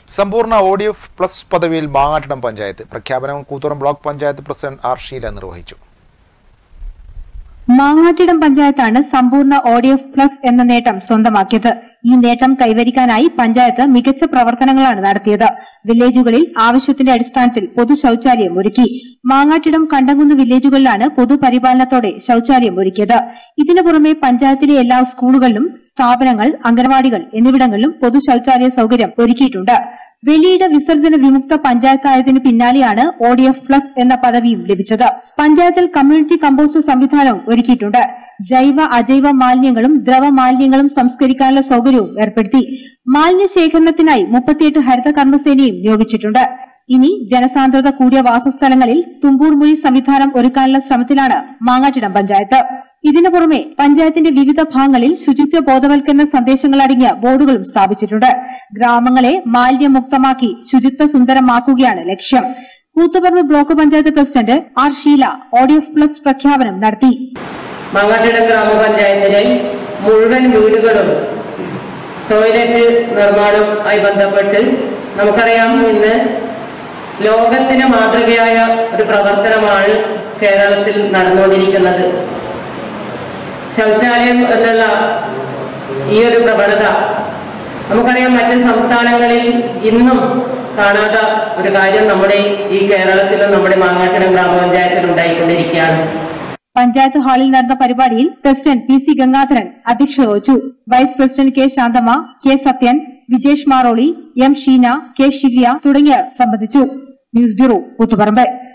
സമ്പൂർണ്ണ O D F plus പദവിയിൽ മാങ്ങാട്ടിടം പഞ്ചായത്ത് പ്രഖ്യാപനം കൂത്തുറം block panchayat president R Sheela നിർവഹിച്ചു മാങ്ങാട്ടിടം പഞ്ചായത്താണ് സമ്പൂർണ്ണ ഒഡിഎഫ് പ്ലസ് എന്ന നേട്ടം സ്വന്തമാക്കിയത് ഈ നേട്ടം കൈവരിക്കാനായി പഞ്ചായത്ത് മികച്ച പ്രവർത്തനങ്ങളാണ് നടത്തിയത് വില്ലേജുകളിൽ ആവശ്യത്തിന്റെ അടിസ്ഥാനത്തിൽ പൊതു ശൌചാലയം ഒരുക്കി മാങ്ങാട്ടിടം കണ്ടങ്കുന്ന് വില്ലേജുകളിലാണ് പൊതുപരിപാലനത്തോടെ ശൌചാലയം ഒരുക്കിയത് ഇതിനു പുറമെ പഞ്ചായത്തിലെ എല്ലാ സ്കൂളുകളിലും സ്ഥാപനങ്ങൾ അംഗനവാടികൾ എന്നിവിടങ്ങളിലും പൊതു ശൌചാലയ സൌകര്യം ഒരുക്കിയിട്ടുണ്ട് വെളിയിട വിസർജന വിമുക്ത പഞ്ചായത്തായതിനു പിന്നാലെയാണ് ഒഡിഎഫ് പ്ലസ് എന്ന പദവിയും ലഭിച്ചത് പഞ്ചായത്തിൽ കമ്മ്യൂണിറ്റി കമ്പോസ്റ്റ് സംവിധാനവും ഒരുക്കിയിട്ടുണ്ട് ജൈവ അജൈവ മാലിന്യങ്ങളും ദ്രവ മാലിന്യങ്ങളും സംസ്കരിക്കാനുള്ള സൌകര്യവും ഏർപ്പെടുത്തി മാലിന്യ ശേഖരണത്തിനായി മുപ്പത്തിയെട്ട് ഹരിത കർമ്മസേനയും നിയോഗിച്ചിട്ടുണ്ട് ഇനി ജനസാന്ദ്രത കൂടിയ വാസസ്ഥലങ്ങളിൽ തുമ്പൂർ മൊഴി സംവിധാനം ഒരുക്കാനുള്ള ശ്രമത്തിലാണ് മാങ്ങാട്ടിടം പഞ്ചായത്ത് ഇതിനു പുറമെ പഞ്ചായത്തിന്റെ വിവിധ ഭാഗങ്ങളിൽ ശുചിത്വ ബോധവൽക്കരണ സന്ദേശങ്ങൾ അടങ്ങിയ ബോർഡുകളും സ്ഥാപിച്ചിട്ടുണ്ട് ഗ്രാമങ്ങളെ മാലിന്യമുക്തമാക്കി ശുചിത്വ സുന്ദരമാക്കുകയാണ് ലക്ഷ്യം Koothuparamba block panchayat president R Sheela ODF plus പ്രഖ്യാപനം നടത്തി മങ്ങാട്ടിടം ഗ്രാമപഞ്ചായത്തിലെ മുഴുവൻ വീടുകളും ടോയ്ലറ്റ് നിർമ്മാണവുമായി ബന്ധപ്പെട്ട് നമുക്കറിയാം ഇന്ന് ലോകത്തിന് മാതൃകയായ ഒരു പ്രവർത്തനമാണ് കേരളത്തിൽ നടന്നുകൊണ്ടിരിക്കുന്നത് ശൗചാലയം എന്നുള്ള ഈ ഒരു പ്രവണത നമുക്കറിയാം മറ്റ് സംസ്ഥാനങ്ങളിൽ ഇന്നും കാണാത്ത ഒരു കാര്യം നമ്മുടെ ഈ കേരളത്തിലും നമ്മുടെ മാങ്ങാട്ടിടം ഗ്രാമപഞ്ചായത്തിലും ഉണ്ടായിക്കൊണ്ടിരിക്കുകയാണ് പഞ്ചായത്ത് ഹാളിൽ നടന്ന പരിപാടിയിൽ പ്രസിഡന്റ് പി സി ഗംഗാധരൻ അധ്യക്ഷത വഹിച്ചു vice president K Santhamma K Sathyan Vijesh Maroli M Sheena K Shivya തുടങ്ങിയവർ സംബന്ധിച്ചു ന്യൂസ് ബ്യൂറോ കൂത്തുപറമ്പ്